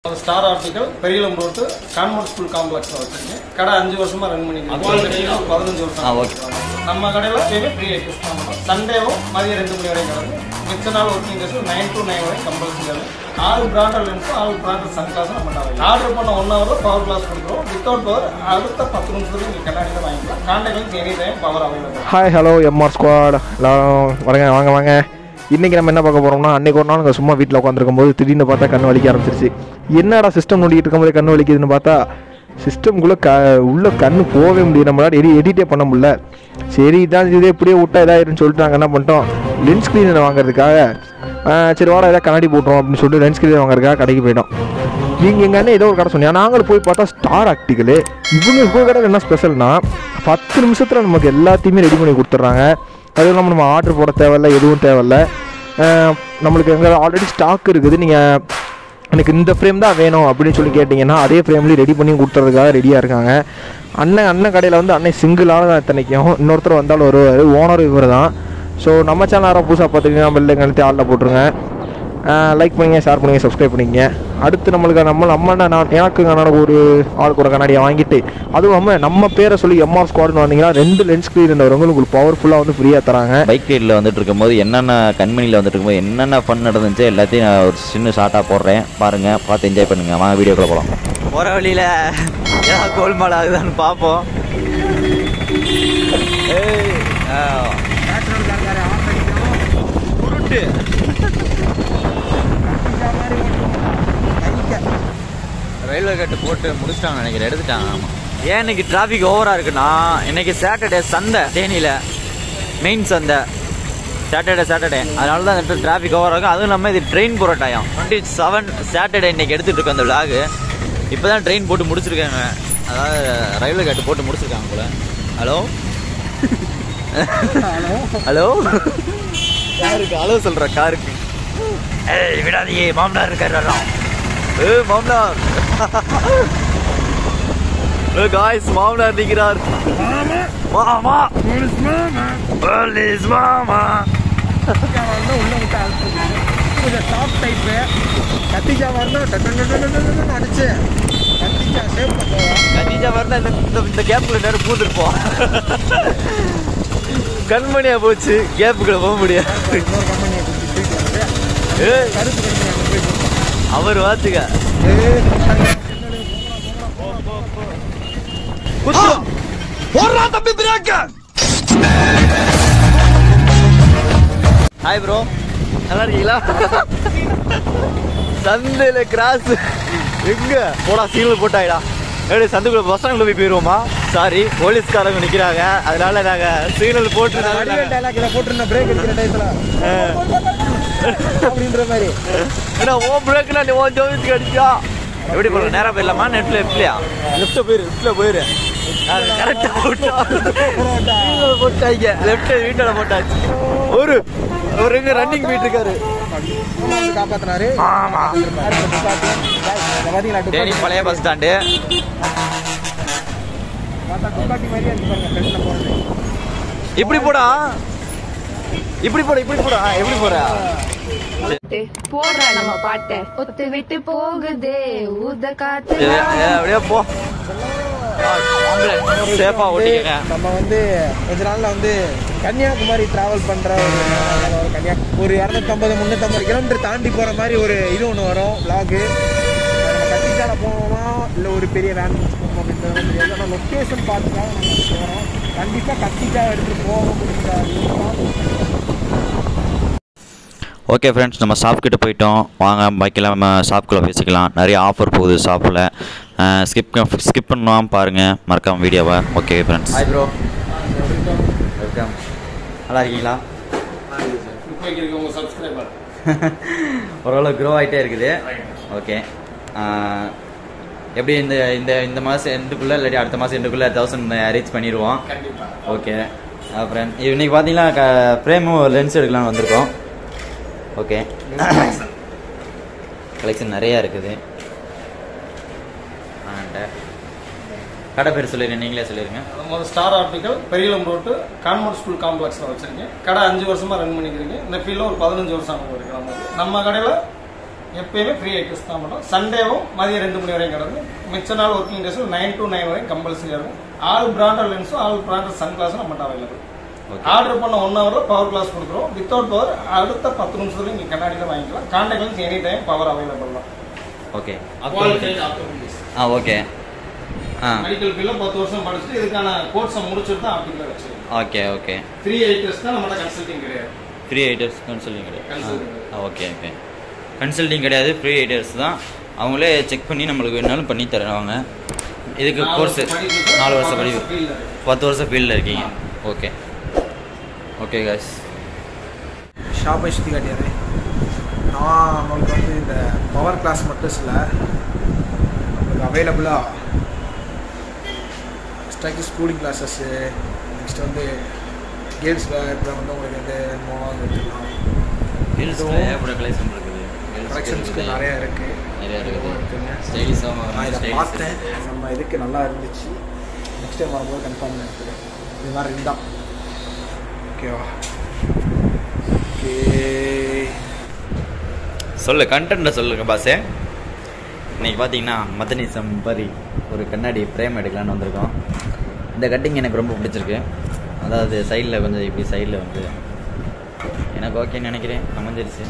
Star article Periyalam road convent school காம்ப்ளெக்ஸ்ல வச்சிருக்கேன் கடை அஞ்சு வருஷமா ரன் பண்ணிக்கிறேன் பதினஞ்சு வருஷம் ஆ, okay. நம்ம கடையில் எப்பயுமே ஃப்ரீ எக்ஸ்ட் பண்ணுறோம் சண்டேவும் மதியம் ரெண்டு மணி வரைக்கும் கிடக்கும் மிச்ச நாள் working days nine to nine வரை கம்பல்சரி ஆறு பிராண்டட் லென்ஸும் ஆறு பிராண்டட் சன் கிளாஸும் நம்ம ஆர்டர் பண்ண ஒன் ஹவர் பவர் கிளாஸ் கொடுக்குறோம் வித்தவுட் பவர் அடுத்த பத்து நிமிஷத்துக்கு நீங்கள் கண்ணாடி தான் வாங்கிக்கலாம் contact any time power available hi hello MR squad எல்லாரும் வரங்க வாங்க வாங்க இன்றைக்கி நம்ம என்ன பார்க்க போகிறோம்னா அன்றைக்கி ஒரு நாள் நாங்கள் சும்மா வீட்டில் உட்காந்துருக்கும் போது திடீர்னு பார்த்தா கண் வலிக்க ஆரம்பிச்சிருச்சு என்னடா சிஸ்டம் நோண்டிட்டு இருக்கும்போது கண் வலிக்குதுன்னு பார்த்தா சிஸ்டம்குள்ளே க உள்ள கண் போகவே முடியும் நம்மளால எடி எடிட்டே பண்ண முடியல சரி இதான் இது எப்படியே விட்டா இதாயிருன்னு சொல்லிட்டு நாங்கள் என்ன பண்ணிட்டோம் லென்ஸ் ஸ்க்ரீனை வாங்குறதுக்காக ஆ, சரி வாடா ஏதாவது கண்ணாடி போட்டுரும் அப்படின்னு சொல்லிட்டு லென்ஸ் ஸ்க்ரீன் வாங்குறதுக்காக கடைக்கு போயிட்டோம் இங்கே எங்கள் அண்ணன் ஏதோ ஒரு கடை சொன்னேன் நாங்களும் போய் பார்த்தா ஸ்டார் ஆக்டிக்கலு இவங்க இவங்க கடை என்ன ஸ்பெஷல்னா பத்து நிமிஷத்தில் நமக்கு எல்லாத்தையுமே ரெடி பண்ணி கொடுத்துட்றாங்க அதுவும் இல்லாமல் நம்ம ஆர்டர் போட தேவையில்ல எதுவும் தேவையில்ல அஹ் நம்மளுக்கு எங்கே ஆல்ரெடி ஸ்டாக் இருக்குது நீங்கள் எனக்கு இந்த ஃப்ரேம் தான் வேணும் அப்படின்னு சொல்லி கேட்டிங்கன்னா அதே ஃப்ரேம்லேயும் ரெடி பண்ணி கொடுத்துறதுக்காக ரெடியாக இருக்காங்க அண்ணன் அண்ணன் கடையில் வந்து அண்ணன் சிங்கிளாக தான் இத்தனைக்கும் இன்னொருத்தர் வந்தாலும் வருவார் ஓனர் இவர் தான் ஸோ நம்ம சேனல் யாராவது புதுசாக பார்த்துக்கிங்கன்னா பெல்லை கழுத்தி ஆளில் போட்டுருங்க லைக் பண்ணுங்க ஷேர் பண்ணுங்க சப்ஸ்கிரைப் பண்ணிக்கங்க அடுத்து நம்மளுக்கு நம்ம நம்ம நான் எனக்கு நான் ஒரு ஆளுக்கு ஒரு கண்ணாடியை வாங்கிட்டு அதுவும் இல்லாமல் நம்ம பேரை சொல்லி எம்ஆர் ஸ்குவாட்னு வந்தீங்கன்னா ரெண்டு லென்ஸ் ஸ்க்ரீன் இருந்தவங்க உங்களுக்கு பவர்ஃபுல்லாக வந்து ஃப்ரீயாக தராங்க பைக் ரைடில் வந்துட்டு இருக்கும்போது என்னென்ன கண்மணியில் வந்துட்டு இருக்கும்போது என்னென்ன ஃபன் நடந்துச்சு எல்லாத்தையும் நான் ஒரு சின்ன ஷார்ட்டாக போடுறேன் பாருங்கள் பார்த்து என்ஜாய் பண்ணுங்கள் வாங்க வீடியோக்குள்ள போகலாம் போகிற வழியில் ஏதாவது கோல்மால் ஆகுதான்னு பார்ப்போம் ஏய், ஆ. உருட்டு ரயில்வே கட்டு போட்டு முடிச்சிட்டாங்க நினைக்கிறேன் எடுத்துட்டாங்க ஆமாம் ஏன் இன்னைக்கு டிராஃபிக் ஓவராக இருக்குன்னா இன்னைக்கு சாட்டர்டே சந்தை தேனியில் மெயின் சந்தை சாட்டர்டே சாட்டர்டே அதனால தான் இந்த டிராஃபிக் ஓவராக இருக்கும் அதுவும் இல்லாமல் இது ட்ரெயின் போகிற டைம் டுவெண்ட்டி செவன் சாட்டர்டே இன்னைக்கு எடுத்துகிட்டு இருக்கோம் அந்த விலாகு இப்போ தான் ட்ரெயின் போட்டு முடிச்சிருக்காங்க அதாவது ரயில்வே கேட்டு போட்டு முடிச்சிருக்காங்க போல ஹலோ ஹலோ யாருக்கு ஹலோ சொல்கிற காருக்கு ஏய் விடாதீங்க மாமனார் இருக்காரு ஏ மாமனார் ஏ காய்ஸ் மாமனார் நிற்கிறார் மாமா போலீஸ் மாமா கொஞ்சம் டாப் டைப்பு கத்திஜா வரணும் அடிச்சு கத்திஜா சேவ் பண்ணுவோம் கத்திஜா வரல இந்த இந்த- இந்த கேப்புக்குள்ள நேரம் பூந்துருப்போம் கண்மணியா போச்சு கேப்புக்குள்ள போக முடியாது இன்னொரு கம்பெனியை கொடுத்து போயிட்டு வந்து ஏய், கருப்பு கம்பெனி அங்கே போயிட்டு அவர் வாத்துக்க ஹாய் ப்ரோ நல்லா இருக்கீங்களா சந்தையில கிராஸ் எங்க போடா சீல் போட்டாயிடா எப்படி சந்துக்குள்ள பஸ் ஸ்டாண்ட்ல போய் போயிருவோமா சாரி போலீஸ்காரங்க நிக்கிறாங்க அதனால நாங்க சீனல் போட்டு வடிவேல் டைலாக் இதை போட்டுருந்த பிரேக் அடிக்கிற டயத்துல அப்படின்ற மாதிரி ஏன்னா ஓ பிரேக்ல நீ ஓ ஜோதிக்கு அடிச்சா எப்படி போறோம் நேரா போயிடலாமா நெட்ல எப்படியா லெஃப்ட்ல போயிரு லெஃப்ட்ல போயிரு கரெக்டா போட்டா போட்டாங்க லெஃப்ட் வீட்டோட போட்டாச்சு ஒரு ஒரு எங்க ரன்னிங் போயிட்டு இருக்காரு வந்து காப்பாத்துனாரு ஆமா பாத்தீங்களா தேனி பழைய பஸ் ஸ்டாண்டு பார்த்தா துப்பாக்கி மாதிரியே இருக்கு பாருங்க ஃப்ரெண்ட்ல போறது இப்படி போடா இப்படி போட இப்படி போடா எப்படி போற பாட்டு போடுறா நம்ம பாட்டை ஒத்து விட்டு போகுதே ஊத காத்து ஏ, ஏ, அப்படியே போ சேஃபா ஓட்டிக்கங்க நம்ம வந்து கொஞ்ச நாள்ல வந்து கன்னியாகுமரி டிராவல் பண்ற ஒரு ஒரு கன்னியா ஒரு இரநூத்தம்பது முந்நூற்றம்பது கிலோமீட்டர் தாண்டி போற மாதிரி ஒரு இது ஒன்று வரும் vlog நம்ம கத்திச்சால போவோமா இல்லை ஒரு பெரிய வேன் போவோமா அப்படின்றது தெரியாது ஆனால் லொக்கேஷன் பார்த்து தான் நம்ம போகிறோம் கண்டிப்பாக கத்திச்சா எடுத்துகிட்டு போக முடியாது ஓகே ஃப்ரெண்ட்ஸ் நம்ம ஷாப் கிட்ட போயிட்டோம் வாங்க பைக்கில் நம்ம ஷாப்குள்ளே பேசிக்கலாம் நிறைய ஆஃபர் போகுது ஷாப்பில் ஸ்கிப் ஸ்கிப் பண்ணாமல் பாருங்கள் மறக்காம வீடியோவை okay friends hi bro welcome நல்லா இருக்கீங்களா வைக்கிறதுக்கு உங்கள் சப்ஸ்கிரைபர் ஓரளவு க்ரோ ஆகிட்டே இருக்குது ஓகே எப்படி இந்த இந்த இந்த மாதம் எண்டுக்குள்ளே இல்லாட்டி அடுத்த மாதம் எண்டுக்குள்ளே தௌசண்ட் அரேஞ்ச் பண்ணிடுவோம் கண்டிப்பாக ஓகே அப்புறம் இன்னைக்கு பார்த்தீங்கன்னா க ஃப்ரேமும் லென்ஸ் எடுக்கலாம்னு வந்திருக்கோம் ஓகே கலெக்ஷன் நிறையா இருக்குது அண்ட் கடை பேர் சொல்லிடுங்க நீங்களே சொல்லிடுங்க நம்ம star article Periyalam road convent school காம்ப்ளெக்ஸில் வச்சிருக்கேன் கடை அஞ்சு வருஷமா ரன் பண்ணிக்கிறீங்க இந்த ஃபீல்டில் ஒரு பதினஞ்சு வருஷம் அனுபவம் இருக்கு நம்ம நம்ம கடையில் எப்பயுமே ஃப்ரீ ஐட்டம்ஸ் தான் பண்ணுறோம் சண்டேவும் மதியம் ரெண்டு மணி வரையும் கிடக்கும் மிச்ச நாள் ஒர்க்கிங் டேஸும் நைன் டு நைன் வரையும் கம்பல்சரியாக இருக்கும் ஆல் பிராண்டட் லென்ஸும் ஆல் பிராண்டட் சன் கிளாஸும் நம்மகிட்ட அவைலபிள் ஆர்டர் பண்ண ஒன் ஹவரில் பவர் கிளாஸ் கொடுக்குறோம் வித்தவுட் பவர் அடுத்த பத்து நிமிஷத்துல நீங்கள் கண்ணாடியில் வாங்கிக்கலாம் contact lens any time power available தான் ஓகே குவாலிட்டி ஆப்டிகல் ஆ ஓகே ஆ மெடிக்கல் ஃபீல்டில் பத்து வருஷம் படிச்சுட்டு இதுக்கான கோர்ஸை முடிச்சுட்டு தான் ஆப்டிக்கல் வச்சிருக்கோம் ஓகே ஓகே ஃப்ரீ ஐட்டம்ஸ் தான் நம்மகிட்ட கன்சல்டிங் கிடையாது ஃப்ரீ ஐட்டர்ஸ் கன்சல்டிங் கிடையாது Consulting. ஆ ஓகே ஓகே கன்சல்டிங் கிடையாது ஃப்ரீ ஐட்டர்ஸ் தான் அவங்களே செக் பண்ணி நம்மளுக்கு வேணாலும் பண்ணி தருவாங்க இதுக்கு நாலு கோர்ஸ் வருஷம் படிப்பு, நாலு வருஷம் பத்து படிப்பு வருஷம் field ல இருக்கு. பத்து வருஷம் ஃபீல்டில் இருக்கீங்க ஓகே ஓகே காய்ஸ் ஷாப்பை சுற்றி காட்டியாரு நான் நம்மளுக்கு வந்து இந்த பவர் கிளாஸ் மட்டும் இல்லை நம்மளுக்கு அவைலபிளாக எக்ஸ்ட்ராக்கி ஸ்கூலிங் கிளாஸஸ்ஸு நெக்ஸ்ட் வந்து கேர்ள்ஸ் வேர் வந்து உங்களுக்கு வந்து மூலம் எடுத்துக்கலாம் ஹில்ஸில் ஏகப்பட்ட கலெக்ஷன் இருக்குது கலெக்ஷன்ஸ்க்கு நிறைய இருக்குது நிறைய இருக்குது இருக்குங்க ஸ்டைலிஷாக நான் இதை பார்த்தேன் நம்ம இதுக்கு நல்லா இருந்துச்சு நெக்ஸ்ட் டைம் வரும்போது கன்ஃபார்ம் எடுத்துக்கிறேன் இது மாதிரி இருந்தால் ஓகேவா ஓகே சொல்லு கண்டென்ட்டை சொல்லுங்க பாஸே இன்னைக்கு பார்த்தீங்கன்னா மதனிசம் பரி ஒரு கண்ணாடி ஃப்ரேம் எடுக்கலான்னு வந்திருக்கோம் இந்த கட்டிங் எனக்கு ரொம்ப பிடிச்சிருக்கு அதாவது சைடில் கொஞ்சம் இப்படி சைடில் வந்து எனக்கு ஓகேன்னு நினைக்கிறேன் அமைஞ்சிருச்சு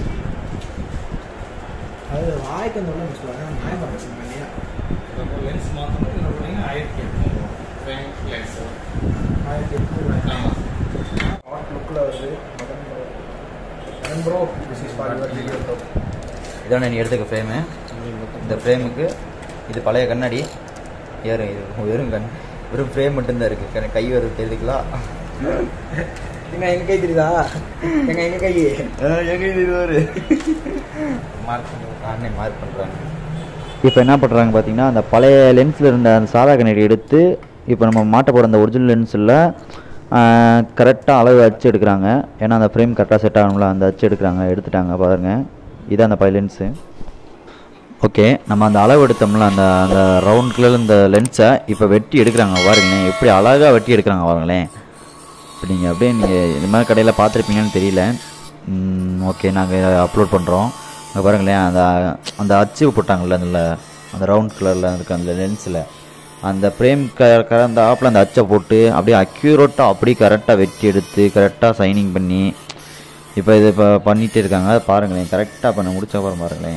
அது வாய்க்கு வந்து சொல்லுவாங்க நியாயமாக பேசுங்க இல்லையா இப்போ லென்ஸ் மாற்றணும் இன்னொரு ring ஆயிரத்தி எட்நூறு ஃப்ரேம் லென்ஸ் ஆயிரத்தி எட்நூறு ஆமாம் ஹாட் லுக்கில் வருது Madan bro Madan bro this is for your video bro இதான் நீ எடுத்துக்க ஃப்ரேமு இந்த ஃப்ரேமுக்கு இது பழைய கண்ணாடி ஏறும் இது வெறும் கண் வெறும் ஃப்ரேம் மட்டும்தான் இருக்குது கை வரும் தெரியுதுங்களா எங்க எங்க கை தெரியுதா எங்க எங்க கை எங்க இது ஒரு மார்க் அண்ணே மார்க் பண்ணுறாங்க இப்போ என்ன பண்ணுறாங்க பார்த்தீங்கன்னா அந்த பழைய லென்ஸில் இருந்த அந்த சாதா கண்ணாடி எடுத்து இப்போ நம்ம மாட்ட போகிற அந்த ஒரிஜினல் லென்ஸில் கரெக்டாக அளவு அச்சு எடுக்கிறாங்க ஏன்னா அந்த ஃப்ரேம் கரெக்டாக செட் ஆகணும்ல அந்த அச்சு எடுக்கிறாங்க எடுத்துட்டாங்க பாருங்க இதான் அந்த பழைய லென்ஸு ஓகே நம்ம அந்த அளவு எடுத்தோம்ல அந்த அந்த ரவுண்ட் கலர் இந்த லென்ஸை இப்போ வெட்டி எடுக்கிறாங்க பாருங்களேன் எப்படி அழகாக வெட்டி எடுக்கிறாங்க பாருங்களேன் இப்போ நீங்கள் அப்படியே நீங்கள் இந்த மாதிரி கடையில் பார்த்துருப்பீங்கன்னு தெரியல ஓகே நாங்கள் அப்லோட் பண்ணுறோம் அங்கே பாருங்களேன் அந்த அந்த அச்சு போட்டாங்கல்ல அதில் அந்த ரவுண்ட் கலரில் இருக்க அந்த லென்ஸில் அந்த ஃப்ரேம் க க அந்த ஆப்பில் அந்த அச்சை போட்டு அப்படியே அக்யூரேட்டாக அப்படியே கரெக்டாக வெட்டி எடுத்து கரெக்டாக சைனிங் பண்ணி இப்போ இது இப்போ பண்ணிகிட்டே இருக்காங்க அதை பாருங்களேன் கரெக்டாக பண்ண முடிச்ச அப்புறம் பாருங்களேன்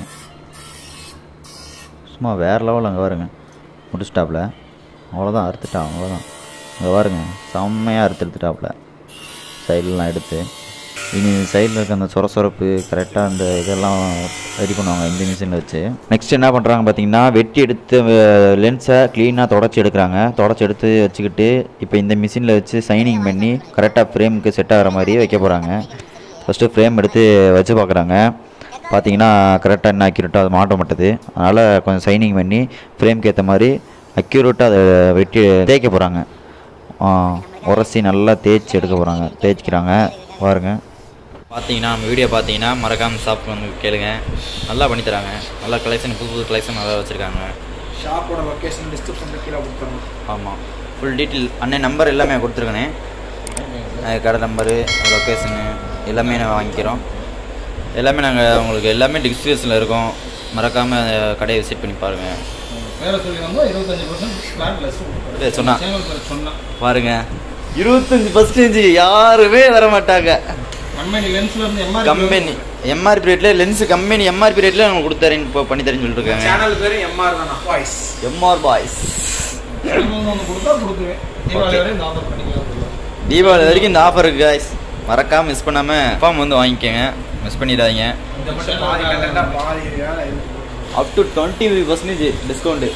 சும்மா வேறு லெவலில் அங்கே பாருங்க முடிச்சிட்டாப்புல அவ்வளோதான் அறுத்துட்டான் அவ்வளோதான் அங்கே பாருங்க செம்மையாக அறுத்து எடுத்துட்டாப்புல சைட்லலாம் எடுத்து இனி சைடில் இருக்க அந்த சொர சொரப்பு கரெக்டாக அந்த இதெல்லாம் ரெடி பண்ணுவாங்க இந்த மிஷினில் வச்சு நெக்ஸ்ட் என்ன பண்ணுறாங்க பார்த்தீங்கன்னா வெட்டி எடுத்து லென்ஸை க்ளீனாக தொடச்சி எடுக்கிறாங்க தொடச்சி எடுத்து வச்சுக்கிட்டு இப்போ இந்த மிஷினில் வச்சு சைனிங் பண்ணி கரெக்டாக ஃப்ரேமுக்கு செட் ஆகிற மாதிரி வைக்க போகிறாங்க ஃபஸ்ட்டு ஃப்ரேம் எடுத்து வச்சு பார்க்குறாங்க பார்த்தீங்கன்னா கரெக்டாக என்ன அக்யூரேட்டாக அது மாட்ட மாட்டுது அதனால் கொஞ்சம் சைனிங் பண்ணி ஃப்ரேம்க்கு ஏற்ற மாதிரி அக்யூரேட்டாக அதை வெட்டி தேய்க்க போகிறாங்க உரசி நல்லா தேய்ச்சி எடுக்க போகிறாங்க தேய்ச்சிக்கிறாங்க பாருங்க பார்த்தீங்கன்னா நம்ம வீடியோ பார்த்தீங்கன்னா மறக்காமல் ஷாப் வந்து கேளுங்க நல்லா பண்ணி தராங்க நல்லா கலெக்ஷன் புது புது கலெக்ஷன் நல்லா வச்சுருக்காங்க ஷாப்போட லொக்கேஷன் டிஸ்கிரிப்ஷனில் கீழே கொடுத்துருங்க ஆமாம் ஃபுல் டீட்டெயில் அண்ணன் நம்பர் எல்லாமே கொடுத்துருக்கனே அஹ் கடை நம்பரு லொக்கேஷனு எல்லாமே நான் வாங்கிக்கிறோம் எல்லாமே நாங்கள் உங்களுக்கு எல்லாமே டிஸ்கிரிப்ஷனில் இருக்கோம் மறக்காமல் கடையை விசிட் பண்ணி பாருங்கள் வேற சொல்லி வந்தோம் இருபத்தஞ்சு பர்சன்ட் பிளான் லெஸ் இதே சொன்னா. சொன்னா பாருங்க இருபத்தஞ்சி பர்சன்டேஜ் யாருமே வர மாட்டாங்க கம்பெனி லென்ஸ்ல இருந்து எம்ஆர் கம்பெனி எம்ஆர்பி ரேட்ல லென்ஸ் கம்பெனி எம்ஆர்பி ரேட்ல நம்ம கொடுத்தாரேன் இப்போ பண்ணி தரேன்னு சொல்லிட்டு இருக்காங்க சேனல் பேர் எம்ஆர் தானா வாய்ஸ் எம்ஆர் பாய்ஸ் ஒன்று கொடுத்தா கொடுக்குவேன் தீபாவளி வரை இந்த ஆஃபர் பண்ணிக்கலாம் தீபாவளி வரைக்கும் இந்த ஆஃபர் இருக்கு guys மறக்காம மிஸ் பண்ணாம ஃபார்ம் வந்து வாங்கிக்கோங்க மிஸ் பண்ணிடாதீங்க இந்த மட்டும் பாதி கண்டென்ட்டாக பாதி வேலை இருக்கு up to twenty percentage discount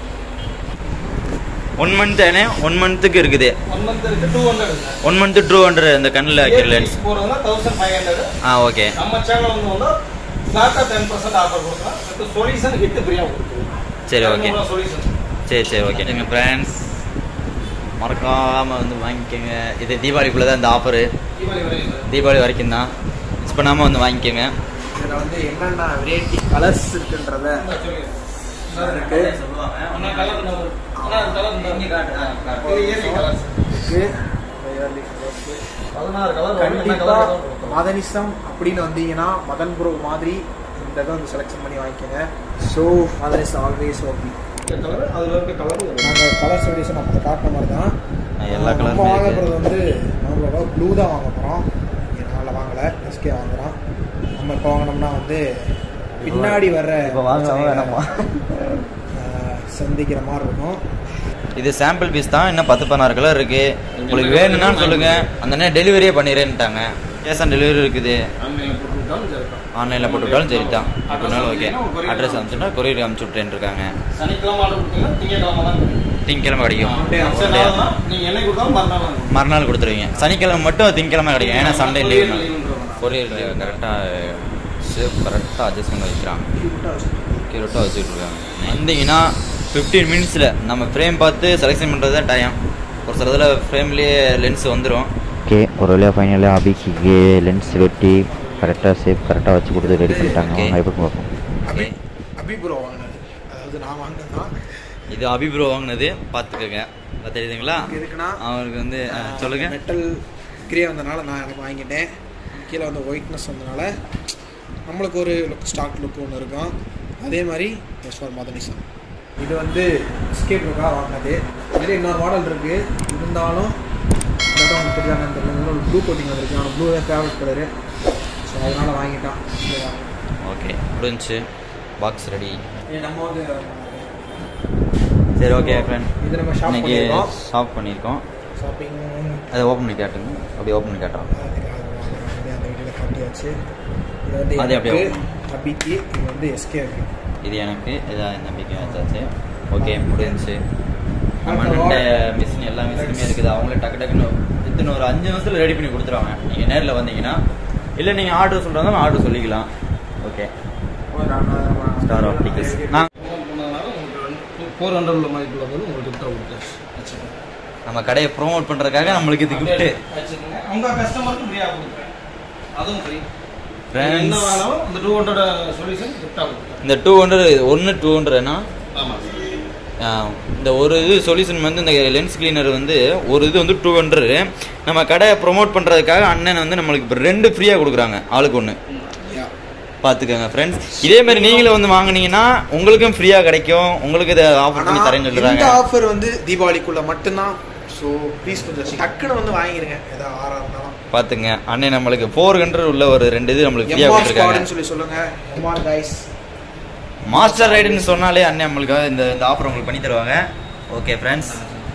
one month தானே ஒன் மந்த்துக்கு இருக்குது ஒன் மந்த் இருக்கு two hundred one month two hundred அந்த கண்ணில் வைக்கிற லென்ஸ் போகிறதுனா தௌசண்ட் ஃபைவ் ஹண்ட்ரட் ஆ ஓகே நம்ம சேனல் வந்து வந்து ஃபிளாட்டாக டென் பர்சன்ட் ஆஃபர் கொடுக்கலாம் வித் சொல்யூஷன் ஹிட் ஃப்ரீயாக கொடுக்குறோம் சரி ஓகே சொல்யூஷன் சரி சரி ஓகே எங்கள் ஃப்ரெண்ட்ஸ் மறக்காமல் வந்து வாங்கிக்கோங்க இது தீபாவளிக்குள்ளே தான் இந்த ஆஃபரு தீபாவளி வரை இல்லை தீபாவளி வரைக்கும் தான் மிஸ் பண்ணாமல் வந்து வாங்கிக்கோங்க இதில் வந்து என்னென்ன வெரைட்டி கலர்ஸ் இருக்குன்றத இருக்கு அண்ணா கலர் நம்பர் அண்ணா கலர் இது இயர்லி கலர்ஸ் இருக்கு பதினாறு கலர் கண்டிப்பா மதனிசம் அப்படின்னு வந்தீங்கன்னா மதன் ப்ரோ மாதிரி இந்த இதை வந்து செலெக்ஷன் பண்ணி வாங்கிக்கோங்க ஸோ அதர் இஸ் ஆல்வேஸ் ஓபி கலர் அதில் இருக்க கலரும் நாங்கள் கலர் ஸ்டடிஸ் நம்ம காட்டுற மாதிரி தான் எல்லா நம்ம colour-மே வாங்க இருக்கு. போகிறது வந்து நம்மளோட ப்ளூ தான் வாங்க போகிறோம் என்னால் வாங்கலை எஸ்கே வாங்குறோம் நம்ம இப்போ வாங்கினோம்னா வந்து பின்னாடி வர்ற இப்போ வாங்கலாமா பிரச்சனைகளை, வேணாமா? ஆஹ், சந்திக்கிற மாதிரி இருக்கும் இது சாம்பிள் பீஸ் தான் இன்னும் பத்து பதினாறு கலர் இருக்கு உங்களுக்கு வேணும்னான்னு சொல்லுங்க அந்த நேரம் டெலிவரியே பண்ணிடுறேன்ட்டாங்க கேஷ் ஆன் டெலிவரி இருக்குது ஆன்லைனில் போட்டு விட்டாலும் சரிதான் ஆன்லைனில் போட்டு விட்டாலும் சரி தான் அப்படினாலும் ஓகே அட்ரஸ் அனுப்பிச்சுட்டா கொரியர் அனுப்பிச்சு விட்றேன் இருக்காங்க சனிக்கிழமை ஆர்டர் கொடுத்தீங்கன்னா திங்கக்கிழமை தான் கிடைக்கும் திங்கக்கிழமை கிடைக்கும் மற்ற நாள்னா நீங்கள் என்னைக்கு கொடுத்தாலும் மறுநாள் வாங்க மறுநாள் கொடுத்துருவீங்க சனிக்கிழமை மட்டும் திங்கக்கிழமை கிடைக்கும் ஏன்னா சண்டே லீவ் லீவுன்றதுனால. கொரியர் கரெக்டாக சேஃப் கரெக்டாக அட்ஜஸ்ட் பண்ணி வைக்கிறாங்க கியூட்டாக வச்சுட்டு இருக்காங்க வந்தீங்கன்னா ஃபிஃப்டீன் மினிட்ஸில் நம்ம ஃப்ரேம் பார்த்து செலெக்ஷன் பண்ணுறது தான் டைம் ஒரு சில இதில் ஃப்ரேம்லேயே லென்ஸ் வந்துடும் ஓகே ஒரு வழியாக ஃபைனலாக அபிக்கு லென்ஸ் வெட்டி கரெக்டாக சேஃப் கரெக்டாக வச்சு கொடுத்து ரெடி பண்ணிட்டாங்க அவங்க எப்படி பார்ப்போம் அபி அபி ப்ரோ வாங்கினது அதாவது நான் வாங்கினது தான் இது அபி ப்ரோ வாங்கினது பார்த்துக்கோங்க அது தெரியுதுங்களா எதுக்குன்னா அவருக்கு வந்து ஆ, சொல்லுங்க மெட்டல் கிரே வந்தனால நான் எனக்கு வாங்கிட்டேன் கீழே வந்து ஒயிட்னஸ் வந்தனால நம்மளுக்கு ஒரு லுக் ஸ்டாக் லுக் ஒன்று இருக்கும் அதே மாதிரி எஸ் ஃபார் மதனிசம் இது வந்து எஸ்கேப் லுக்காக வாங்கினது இதில் இன்னொரு மாடல் இருக்குது இருந்தாலும் இந்த இடம் உங்களுக்கு தெரியாதுன்னு தெரியல இன்னொரு ப்ளூ கோட்டிங் வந்திருக்கு அவனுக்கு ப்ளூ தான் ஃபேவரட் கலரு ஸோ அதனால் வாங்கிட்டான் இல்லையா? ஓகே முடிஞ்சு பாக்ஸ் ரெடி இது நம்ம வந்து சரி ஓகே ஃப்ரெண்ட் இது நம்ம ஷாப் இன்னைக்கு பண்ணியிருக்கோம் ஷாப் பண்ணியிருக்கோம் ஷாப்பிங் அதை ஓப்பன் பண்ணி காட்டுங்க அப்படியே ஓப்பன் பண்ணி காட்டுறோம் அந்த வீடியோவில் காட்டியாச்சு இது வந்து அது அப்படியே எனக்கு அபிக்கு இது வந்து எஸ்கே இது எனக்கு இதான் இந்த நம்பிக்கை வச்சாச்சு ஓகே முடிஞ்சுச்சு நம்ம அடுத்த ரெண்டு வாரம் மிஷின் எல்லா மிஷினுமே இருக்குது அவங்களே டக்கு டக்குன்னு இத்தனை ஒரு அஞ்சு நிமிஷத்தில் ரெடி பண்ணி கொடுத்துருவாங்க நீங்கள் நேரில் வந்தீங்கன்னா இல்லை நீங்கள் ஆர்டர் சொல்கிறதா ஆர்டர் சொல்லிக்கலாம் ஓகே ஸ்டார் ஆப்டிகல்ஸ் நான் போனதுனால உங்களுக்கு ஃபோர் ஹண்ட்ரட் உள்ள மதிப்புள்ள போது உங்களுக்கு கிஃப்டாக கொடுத்தாச்சு வச்சுக்கோங்க நம்ம கடையை ப்ரோமோட் பண்ணுறதுக்காக நம்மளுக்கு இது கிஃப்ட்டு வச்சுக்கோங்க உங்கள் கஸ்டமருக்கு ஃப்ரீயாக கொடுக்குறேன் அதுவும் ஃப்ரீ Friends. என்ன வேணாலும் இந்த டூ ஹண்ட்ரட் சொல்யூஷன் கிஃப்டாக கொடுக்குறேன் இந்த டூ ஹண்ட்ரட் ஒன்று டூ ஹண்ட்ரட்னா ஆமாம் இந்த ஒரு இது சொல்யூஷன் வந்து இந்த லென்ஸ் கிளீனர் வந்து ஒரு இது வந்து டூ ஹண்ட்ரட் நம்ம கடையை ப்ரோமோட் பண்ணுறதுக்காக அண்ணன் வந்து நம்மளுக்கு இப்போ ரெண்டு ஃப்ரீயாக கொடுக்குறாங்க ஆளுக்கு ஒன்று பார்த்துக்கோங்க ஃப்ரெண்ட்ஸ் இதே மாதிரி நீங்களும் வந்து வாங்குனீங்கன்னா உங்களுக்கும் ஃப்ரீயாக கிடைக்கும் உங்களுக்கு இதை ஆஃபர் பண்ணி தரேன்னு இந்த சொல்கிறாங்க ஆஃபர் வந்து தீபாவளிக்குள்ள மட்டும்தான் ஸோ ப்ளீஸ் கொஞ்சம் டக்குன்னு வந்து வாங்கிருங்க ஏதாவது ஆறா இருந்தாலும் பார்த்துங்க அண்ணன் நம்மளுக்கு ஃபோர் ஹண்ட்ரட் உள்ள ஒரு ரெண்டு இது நம்மளுக்கு ஃப்ரீயாக எம்ஆர் கொடுத்துருக்காங்க ஸ்குவாடுன்னு சொல்லி சொல்லுங்க எம்ஆர் கைஸ் மாஸ்டர் ரைடுன்னு சொன்னாலே அண்ணன் நம்மளுக்கு இந்த இந்த ஆஃபர் உங்களுக்கு பண்ணி தருவாங்க ஓகே ஃப்ரெண்ட்ஸ்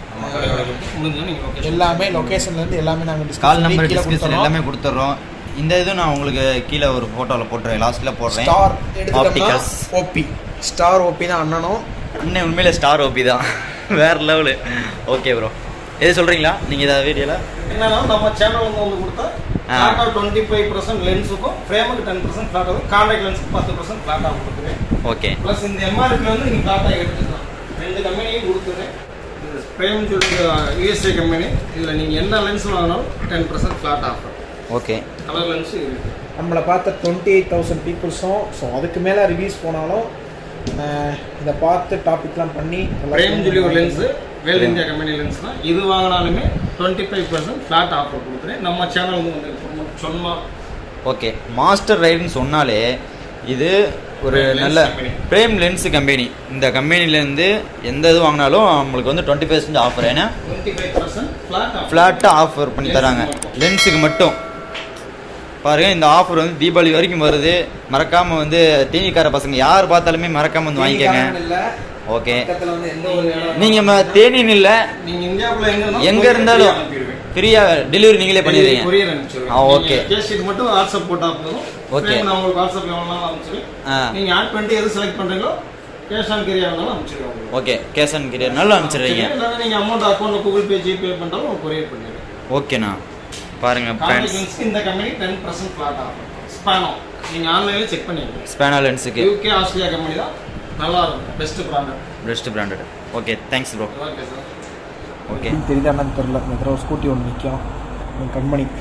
முடிஞ்சா நீங்கள் ஓகே எல்லாமே லொகேஷன்ல இருந்து எல்லாமே நாங்க கால் நம்பர் டிஸ்கிரிப்ஷன் எல்லாமே கொடுத்துட்றோம் இந்த இதுவும் நான் உங்களுக்கு கீழே ஒரு ஃபோட்டோவில் போட்டுறேன் லாஸ்ட்டில் போடுறேன் ஸ்டார் எடுத்துட்டோம்னா ஆப்டிகல்ஸ் ஓபி ஸ்டார் ஓபி தான் அண்ணனும் அண்ணன் உண்மையிலே ஸ்டார் ஓபி தான் வேற லெவலு ஓகே ப்ரோ எது சொல்கிறீங்களா நீங்கள் இதை வீடியோவில் என்னன்னா நம்ம சேனல் வந்து வந்து கொடுத்தா ஆ. ஃபிளாட்டா டுவெண்ட்டி ஃபைவ் பர்சன்ட் லென்ஸுக்கும் ஃப்ரேமுக்கு டென் பர்சன்ட் ஃபிளாட் ஆகும் கான்டாக்ட் லென்ஸுக்கு பத்து பர்சன்ட் ஃபிளாட்டாக கொடுத்துருவேன் ஓகே ப்ளஸ் இந்த எம்ஆர்பி வந்து நீங்கள் ஃபிளாட்டாக எடுத்துக்கலாம் ரெண்டு கம்பெனியும் கொடுத்துருவேன் இந்த ஃப்ரேம் சொல்லி யூஎஸ்ஏ கம்பெனி இதில் நீங்கள் என்ன லென்ஸ் வாங்கினாலும் டென் பர்சன்ட் ஃபிளாட் ஆகும் ஓகே கலர் லென்ஸு இருக்குது நம்மளை பார்த்த டுவெண்ட்டி எயிட் தௌசண்ட் பீப்புள்ஸும் ஸோ அதுக்கு மேலே ரிவ்யூஸ் போனாலும் அஹ், இதை பார்த்து டாபிக்லாம் பண்ணி ஃப்ரேம் சொல்லி ஒரு lens Vel India company lens தான் இது வாங்கினாலுமே twenty five percent flat offer கொடுக்குறேன் நம்ம சேனல் வந்து வந்து சொன்னா ஓகே மாஸ்டர் ரைடுன்னு சொன்னாலே இது ஒரு Lens நல்ல company. பிரேம் லென்ஸ் கம்பெனி இந்த கம்பெனிலேருந்து எந்த இது வாங்கினாலும் நம்மளுக்கு வந்து டுவெண்ட்டி பர்சன்ட் ஆஃபர் ஏன்னா twenty five percent flat offer ஃப்ளாட்டாக ஆஃபர் பண்ணி தராங்க லென்ஸுக்கு மட்டும் பாருங்க இந்த ஆஃபர் வந்து தீபாவளி வரைக்கும் வருது மறக்காம வந்து தேனிக்கார பசங்க யார் பார்த்தாலுமே மறக்காம வந்து வாங்கிக்கோங்க இல்லை ஓகே பக்கத்தில் வந்து எந்த ஒரு இடம் நீங்க ம- தேனின்னு இல்ல நீங்க இந்தியாவுக்குள்ள எங்க எங்க இருந்தாலும் ஃப்ரீயா டெலிவரி நீங்களே பண்ணிடுவீங்க கொரியர் அனுப்பிச்சிருவேன் ஆ, okay. கேஷ் இது மட்டும் வாட்ஸ்அப் போட்டா போதும் Okay. Frame நான் உங்களுக்கு வாட்ஸ்அப்ல எவ்வளவு அனுப்பிச்சிருவேன் ஆ நீங்க ஆட் பண்ணிட்டு எது செலக்ட் பண்றீங்களோ கேஷ் ஆன் கேரி ஆனாலும் அனுப்பிச்சிருவேன் உங்களுக்கு ஓகே கேஷ் அண்ட் கிரியர் நல்லா அனுப்பிச்சிடுறீங்க இல்லைன்னா நீங்க அமௌண்ட் அக்கௌண்ட்ல கூகுள் பே ஜிபே பண்ணாலும் கொரியர் பண்ணிடுவேன் ஓகேண்ணா பாருங்க ஃப்ரெண்ட்ஸ் கான்டாக்ட் இந்த கம்பெனி டென் பர்சன்ட் ஃபிளாட் ஆகும் ஸ்பானோ நீங்க ஆன்லைன்ல செக் பண்ணிடுங்க ஸ்பேனா லென்ஸுக்கு யூகே ஆஸ்திரேலியா கம்பெனி தான் நல்லா இருக்கும் best product best branded okay thanks bro okay sir okay தெரியுதா என்னன்னு தெரில இந்த தடவை ஸ்கூட்டி ஒன்று நிற்கும் கண்மணி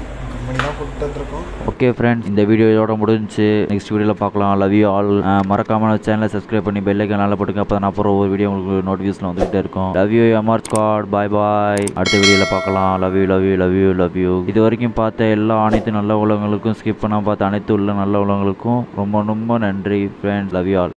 மணி தான் போட்டு இருக்கோம் ஓகே ஃப்ரெண்ட்ஸ் இந்த வீடியோ இதோட முடிஞ்சுச்சு நெக்ஸ்ட் வீடியோவில் பார்க்கலாம் லவ் யூ ஆல் மறக்காம சேனலை சப்ஸ்கிரைப் பண்ணி பெல் ஐக்கன் நல்லா போட்டுங்க அப்போ நான் அப்புறம் ஒவ்வொரு வீடியோ உங்களுக்கு நோட்டிஃபிகேஷன் வந்துகிட்டே இருக்கும் love you MR Scott bye bye அடுத்த வீடியோவில் பார்க்கலாம் love you love you love you love you இது வரைக்கும் பார்த்த எல்லா அனைத்து நல்ல உலகங்களுக்கும் ஸ்கிப் பண்ணாம பார்த்த அனைத்து உள்ள நல்ல உலகங்களுக்கும் ரொம்ப ரொம்ப நன்றி ஃப்ரெண்ட் லவ் யூ ஆல்